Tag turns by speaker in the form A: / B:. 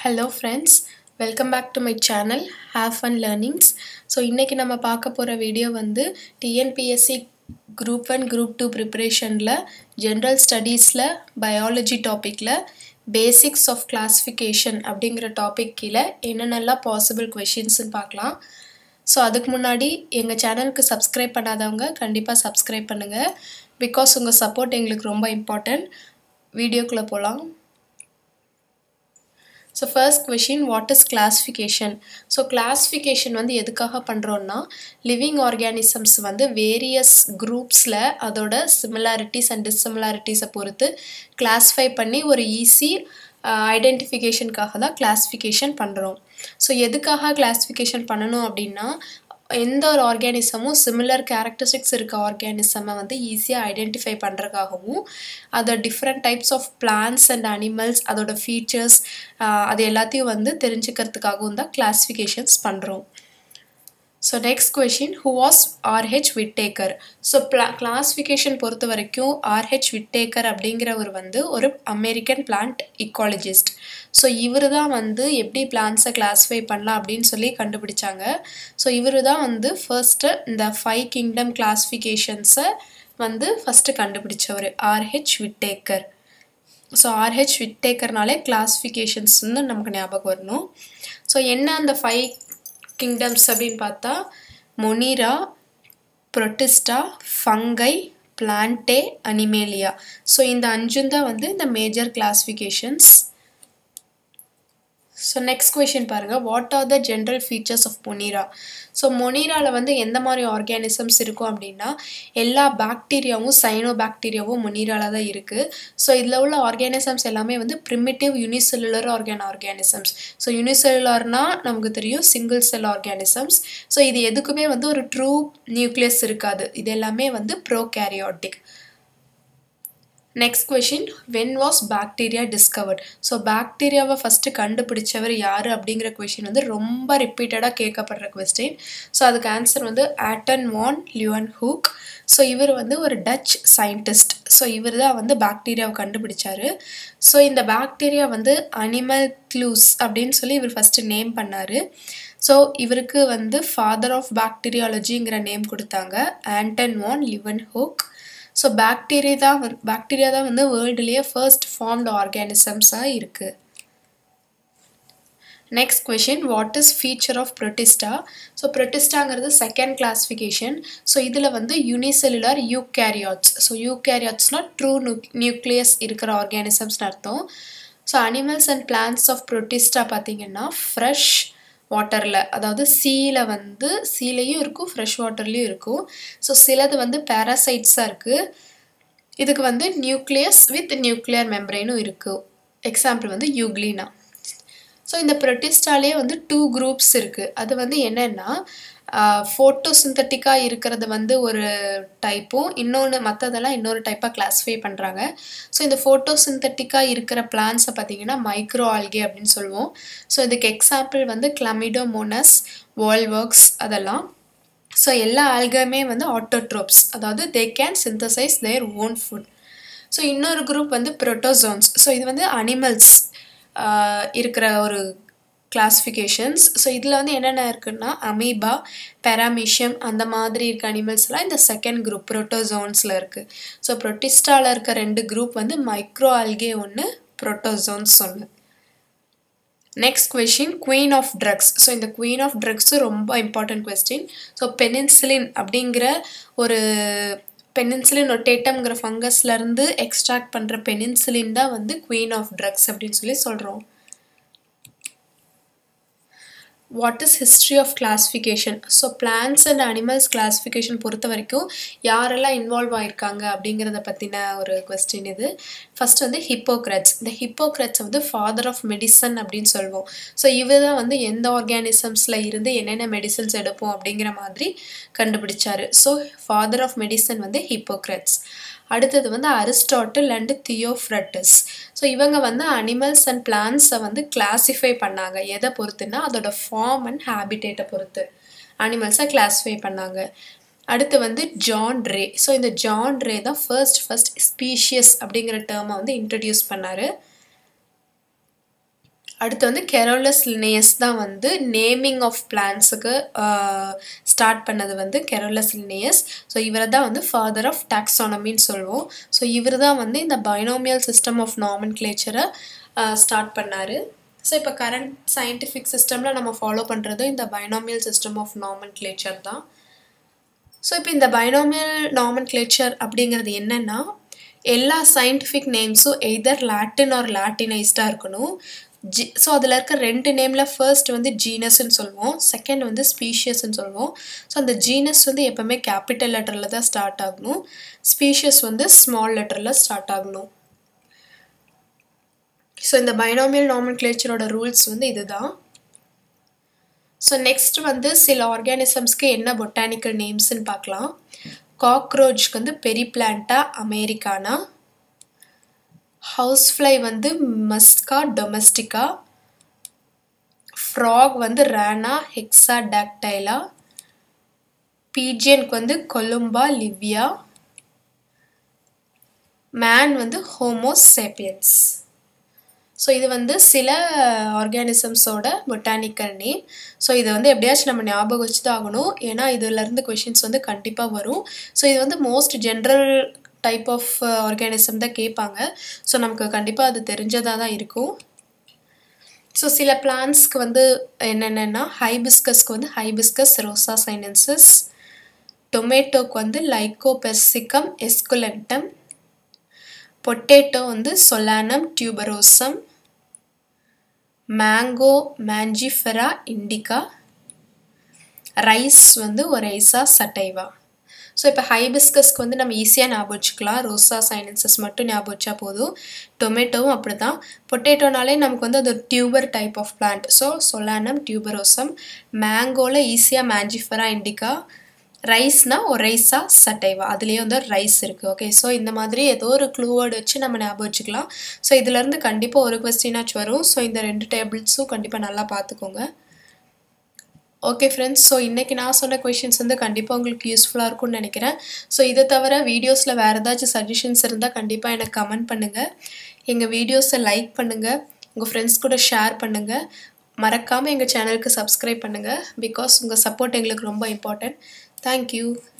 A: hello friends welcome back to my channel have fun learnings so இன்றைக்கி நம்ம பார்க்க போகிற வீடியோ வந்து TNPSC group one group two ப்ரிப்ரேஷனில் ஜென்ரல் ஸ்டடீஸில் பயாலஜி டாப்பிக்கில் பேசிக்ஸ் ஆஃப் கிளாஸிஃபிகேஷன் அப்படிங்கிற டாபிக் கீழே என்னென்னலாம் பாசிபிள் கொஷின்ஸ்னு பார்க்கலாம் ஸோ அதுக்கு முன்னாடி எங்கள் சேனலுக்கு சப்ஸ்கிரைப் பண்ணாதவங்க கண்டிப்பாக சப்ஸ்கிரைப் பண்ணுங்கள் பிகாஸ் உங்கள் சப்போர்ட் எங்களுக்கு ரொம்ப இம்பார்ட்டன்ட் வீடியோக்குள்ளே போகலாம் so first question what is classification so classification வந்து எதுக்காக பண்ணுறோன்னா லிவிங் ஆர்கானிசம்ஸ் வந்து வேரியஸ் குரூப்ஸில் அதோட சிமிலாரிட்டிஸ் அண்ட் டிஸ்சிமிலாரிட்டிஸை பொறுத்து கிளாஸிஃபை பண்ணி ஒரு ஈஸி ஐடென்டிஃபிகேஷனுக்காக தான் கிளாஸிஃபிகேஷன் பண்ணுறோம் ஸோ எதுக்காக கிளாஸிஃபிகேஷன் பண்ணணும் அப்படின்னா எந்த ஒரு ஆர்கானிசமும் சிமிலர் கேரக்டரிஸ்டிக்ஸ் இருக்க ஆர்கானிசமை வந்து ஈஸியாக ஐடென்டிஃபை பண்ணுறதுக்காகவும் அதோட different types of plants and animals அதோட ஃபீச்சர்ஸ் அது எல்லாத்தையும் வந்து தெரிஞ்சுக்கிறதுக்காகவும் தான் கிளாஸிஃபிகேஷன்ஸ் பண்ணுறோம் so next question who was RH Whittaker so ப்ளா கிளாஸிஃபிகேஷன் பொறுத்த வரைக்கும் ஆர்ஹெச் விட்டேக்கர் அப்படிங்கிறவர் வந்து ஒரு அமெரிக்கன் பிளான்ட் இக்காலஜிஸ்ட் ஸோ இவர் தான் வந்து எப்படி பிளான்ஸை கிளாஸிஃபை பண்ணலாம் அப்படின்னு சொல்லி கண்டுபிடிச்சாங்க ஸோ இவர் தான் வந்து ஃபர்ஸ்ட்டு இந்த ஃபைவ் கிங்டம் கிளாஸிஃபிகேஷன்ஸை வந்து ஃபஸ்ட்டு கண்டுபிடிச்சவர் ஆர்ஹெச் விட்டேக்கர் ஸோ ஆர்ஹெச் விட்டேக்கர்னாலே கிளாஸிஃபிகேஷன்ஸ் வந்து நமக்கு ஞாபகம் வரணும் ஸோ என்ன அந்த ஃபைவ் கிங்டம்ஸ் அப்படின்னு பார்த்தா Monera Protista Fungi Plantae Animalia so இந்த அஞ்சும் தான் வந்து இந்த major classifications so next question பாருங்கள் what are the general features of Monera so மொனிராவில் வந்து எந்த மாதிரி ஆர்கானிசம்ஸ் இருக்கும் அப்படின்னா எல்லா பாக்டீரியாவும் சைனோ பாக்டீரியாவும் மொனிராவில் தான் இருக்குது ஸோ இதில் உள்ள ஆர்கானிசம்ஸ் எல்லாமே வந்து primitive unicellular organ organisms so யூனிசெல்லுலர்னால் நமக்கு தெரியும் சிங்கிள் செல் ஆர்கானிசம்ஸ் ஸோ இது எதுக்குமே வந்து ஒரு ட்ரூ நியூக்ளியஸ் இருக்காது இது எல்லாமே வந்து prokaryotic next question when was bacteria discovered so பாக்டீரியாவை ஃபஸ்ட்டு கண்டுபிடிச்சவர் யார் அப்படிங்கிற கொஷின் வந்து ரொம்ப ரிப்பீட்டடாக கேட்கப்படுற கொஸ்டின் ஸோ அதுக்கு ஆன்சர் வந்து ஆட்டன் வான் லியூன் ஹூக் ஸோ இவர் வந்து ஒரு டச் சயின்டிஸ்ட் ஸோ இவர் தான் வந்து பாக்டீரியாவை கண்டுபிடிச்சாரு ஸோ இந்த பாக்டீரியா வந்து அனிமல் க்ளூஸ் அப்படின்னு சொல்லி இவர் ஃபஸ்ட்டு நேம் பண்ணார் ஸோ இவருக்கு வந்து ஃபாதர் ஆஃப் பாக்டீரியாலஜிங்கிற நேம் கொடுத்தாங்க Anton van Leeuwenhoek so bacteria தான் வந்து பாக்டீரியா தான் வந்து வேர்ல்டுலேயே ஃபர்ஸ்ட் ஃபார்ம்டு ஆர்கானிசம்ஸாக இருக்குது next question what is feature of Protista so ப்ரொட்டிஸ்டாங்கிறது செகண்ட் கிளாஸிஃபிகேஷன் ஸோ இதில் வந்து யூனிசெல்லுலர் யூகேரியாட்ஸ் ஸோ யூகேரியாட்ஸ்னால் ட்ரூ நியூ நியூக்ளியஸ் இருக்கிற ஆர்கானிசம்ஸ்னு அர்த்தம் so animals and plants of Protista பார்த்தீங்கன்னா ஃப்ரெஷ் வாட்டரில் அதாவது சீல வந்து சீலையும் இருக்கும் ஃப்ரெஷ் வாட்டர்லேயும் இருக்கும் ஸோ சிலது வந்து பேராசைட்ஸாக இருக்குது இதுக்கு வந்து நியூக்ளியஸ் வித் நியூக்ளியர் மெம்பரைனும் இருக்குது எக்ஸாம்பிள் வந்து யூக்ளினா ஸோ இந்த ப்ரொட்டிஸ்டாலே வந்து டூ குரூப்ஸ் இருக்குது அது வந்து என்னென்னா ஃபோட்டோ சிந்தட்டிக்காக இருக்கிறது வந்து ஒரு டைப்பும் இன்னொன்று மற்றதெல்லாம் இன்னொரு டைப்பாக கிளாஸிஃபை பண்ணுறாங்க ஸோ இந்த ஃபோட்டோ சிந்தட்டிக்காக இருக்கிற பிளான்ஸை பார்த்தீங்கன்னா மைக்ரோ ஆல்கே அப்படின்னு சொல்லுவோம் ஸோ இதுக்கு எக்ஸாம்பிள் வந்து கிளமிடோமோனஸ் வால்வர்க்ஸ் அதெல்லாம் ஸோ எல்லா ஆல்கமே வந்து ஆட்டோட்ரோப்ஸ் அதாவது they can synthesize their own food so இன்னொரு குரூப் வந்து ப்ரோட்டோசோன்ஸ் ஸோ இது வந்து அனிமல்ஸ் இருக்கிற ஒரு கிளாஸிஃபிகேஷன்ஸ் ஸோ இதில் வந்து என்னென்ன இருக்குன்னா அமீபா பெராமிஷியம் அந்த மாதிரி இருக்க அனிமல்ஸ்லாம் இந்த செகண்ட் குரூப் ப்ரோட்டோசோன்ஸில் இருக்குது ஸோ ப்ரொட்டிஸ்டாவில் இருக்க ரெண்டு குரூப் வந்து மைக்ரோ ஆல்கே ஒன்று ப்ரோட்டோசோன்ஸ் ஒன்று next question queen of drugs so இந்த குவீன் ஆஃப் ட்ரக்ஸும் ரொம்ப இம்பார்ட்டன்ட் கொஸ்டின் ஸோ பெனின்சிலின் அப்படிங்கிற ஒரு பெனின்சிலின் ஒட்டேட்டம்ங்கிற ஃபங்கஸ்லேருந்து எக்ஸ்ட்ராக்ட் பண்ணுற பெனின்சிலின் தான் வந்து குவீன் ஆஃப் ட்ரக்ஸ் அப்படின்னு சொல்லி சொல்கிறோம் what is history of classification so plants and animals classification பொறுத்த வரைக்கும் யாரெல்லாம் இன்வால்வ் ஆகிருக்காங்க அப்படிங்கிறத பற்றின ஒரு கொஸ்டின் இது ஃபஸ்ட் வந்து ஹிப்போக்ரட்ஸ் இந்த ஹிப்போக்ரட்ஸ் வந்து ஃபாதர் ஆஃப் மெடிசன் அப்படின்னு சொல்லுவோம் ஸோ இவர் தான் வந்து எந்த ஆர்கானிசம்ஸில் இருந்து என்னென்ன மெடிசன்ஸ் எடுப்போம் அப்படிங்கிற மாதிரி கண்டுபிடிச்சாரு ஸோ ஃபாதர் ஆஃப் மெடிசன் வந்து ஹிப்போக்ரட்ஸ் அடுத்தது வந்து அரிஸ்டாட்டில் அண்டு தியோஃப்ரட்டஸ் ஸோ இவங்க வந்து அனிமல்ஸ் அண்ட் பிளான்ஸை வந்து கிளாஸிஃபை பண்ணாங்க எதை பொறுத்துன்னா அதோட ஃபார்ம் அண்ட் ஹேபிடேட்டை பொறுத்து அனிமல்ஸை கிளாஸிஃபை பண்ணாங்க அடுத்து வந்து ஜான் ரே ஸோ இந்த ஜான் ரே தான் ஃபர்ஸ்ட் ஃபர்ஸ்ட் ஸ்பீஷியஸ் அப்படிங்கிற டேர்மை வந்து இன்ட்ரடியூஸ் பண்ணார் அடுத்து வந்து கெரோலஸ் லினேயஸ் தான் வந்து நேமிங் ஆஃப் பிளான்ஸுக்கு ஸ்டார்ட் பண்ணது வந்து கெரோலஸ் லினேயஸ் ஸோ இவரை தான் வந்து ஃபாதர் ஆஃப் டாக்ஸானமின்னு சொல்லுவோம் ஸோ இவர் தான் வந்து இந்த பைனோமியல் சிஸ்டம் ஆஃப் நாமன் கிளேச்சரை ஸ்டார்ட் பண்ணார் ஸோ இப்போ கரண்ட் சயின்டிஃபிக் சிஸ்டமில் நம்ம ஃபாலோ பண்ணுறது இந்த binomial system of nomenclature தான் ஸோ இப்போ இந்த பைனோமியல் நாமன் கிளேச்சர் அப்படிங்கிறது என்னென்னா எல்லா சயின்டிஃபிக் நேம்ஸும் எய்தர் லாட்டின் ஆர் லாட்டினைஸ்டாக இருக்கணும் ஜி ஸோ அதில் இருக்க ரெண்டு நேமில் ஃபர்ஸ்ட் வந்து ஜீனஸ்ன்னு சொல்லுவோம் செகண்ட் வந்து ஸ்பீஷியஸ்ன்னு சொல்லுவோம் ஸோ அந்த ஜீனஸ் வந்து எப்போவுமே கேபிட்டல் லெட்டரில் தான் ஸ்டார்ட் ஆகணும் ஸ்பீஷியஸ் வந்து ஸ்மால் லெட்டரில் ஸ்டார்ட் ஆகணும் ஸோ இந்த பைனாமியல் நாமன் கிளேச்சரோட ரூல்ஸ் வந்து இதுதான் ஸோ நெக்ஸ்ட் வந்து சில ஆர்கானிசம்ஸ்க்கு என்ன பொட்டானிக்கல் நேம்ஸ்ன்னு பார்க்கலாம் காக்ரோச்க்கு வந்து பெரிபிளான்டா அமெரிக்கானா ஹவுஸ் ஃப்ளை வந்து மஸ்கா டொமஸ்டிகா ஃப்ராக் வந்து ரேனா ஹெக்ஸா டாக்டைலா பீஜியனுக்கு வந்து கொலும்பா லிவியா மேன் வந்து ஹோமோசேப்பியன்ஸ் ஸோ இது வந்து சில ஆர்கானிசம்ஸோட பொட்டானிக்கல் நேம் ஸோ இதை வந்து எப்படியாச்சும் நம்ம ஞாபகம் வச்சு தான் ஆகணும் ஏன்னா இதுலேருந்து கொஷின்ஸ் வந்து கண்டிப்பாக வரும் ஸோ இது வந்து most general type of organism தான் கேட்பாங்க ஸோ நமக்கு கண்டிப்பாக அது தெரிஞ்சதாக தான் இருக்கும் ஸோ சில பிளான்ஸ்க்கு வந்து என்னென்னா ஹைபிஸ்கஸ்க்கு வந்து ஹைபிஸ்கஸ் ரோசா சைனன்சஸ் டொமேட்டோக்கு வந்து லைக்கோ பெர்சிகம் எஸ்குலென்டம் பொட்டேட்டோ வந்து Solanum tuberosum mango Mangifera indica rice வந்து ஒரைசா சட்டைவா ஸோ இப்போ ஹைபிஸ்கஸ்க்கு வந்து நம்ம ஈஸியாக ஞாபகம் வச்சுக்கலாம் ரோசா சைனன்சஸ் மட்டும் ஞாபகம் வச்சா போதும் டொமேட்டோவும் அப்படி தான் பொட்டேட்டோனாலே நமக்கு வந்து அது ஒரு tuber type of plant so Solanum tuberosum மேங்கோவில் ஈஸியாக மேஞ்சிஃபரா இண்டிகா ரைஸ்னால் ஒரைஸா சட்டைவா அதுலேயே வந்து ரைஸ் இருக்குது ஓகே ஸோ இந்த மாதிரி ஏதோ ஒரு க்ளூவேர்டு வச்சு நம்ம ஞாபகம் வச்சுக்கலாம் ஸோ இதுலேருந்து கண்டிப்பாக ஒரு கொஸ்டினாச்சும் வரும் ஸோ இந்த ரெண்டு டேபிள்ஸும் கண்டிப்பாக நல்லா பார்த்துக்கோங்க ஓகே ஃப்ரெண்ட்ஸ் ஸோ இன்றைக்கி நான் சொன்ன கொஷின்ஸ் வந்து கண்டிப்பாக உங்களுக்கு யூஸ்ஃபுல்லாக இருக்கும்னு நினைக்கிறேன் ஸோ இதை தவிர வீடியோஸில் வேறு ஏதாச்சும் சஜஷன்ஸ் இருந்தால் கண்டிப்பாக எனக்கு கமெண்ட் பண்ணுங்கள் எங்கள் வீடியோஸை லைக் பண்ணுங்கள் உங்கள் ஃப்ரெண்ட்ஸ் கூட ஷேர் பண்ணுங்கள் மறக்காமல் எங்கள் சேனலுக்கு சப்ஸ்கிரைப் பண்ணுங்கள் பிகாஸ் உங்கள் சப்போர்ட் எங்களுக்கு ரொம்ப இம்பார்ட்டன்ட் தேங்க்யூ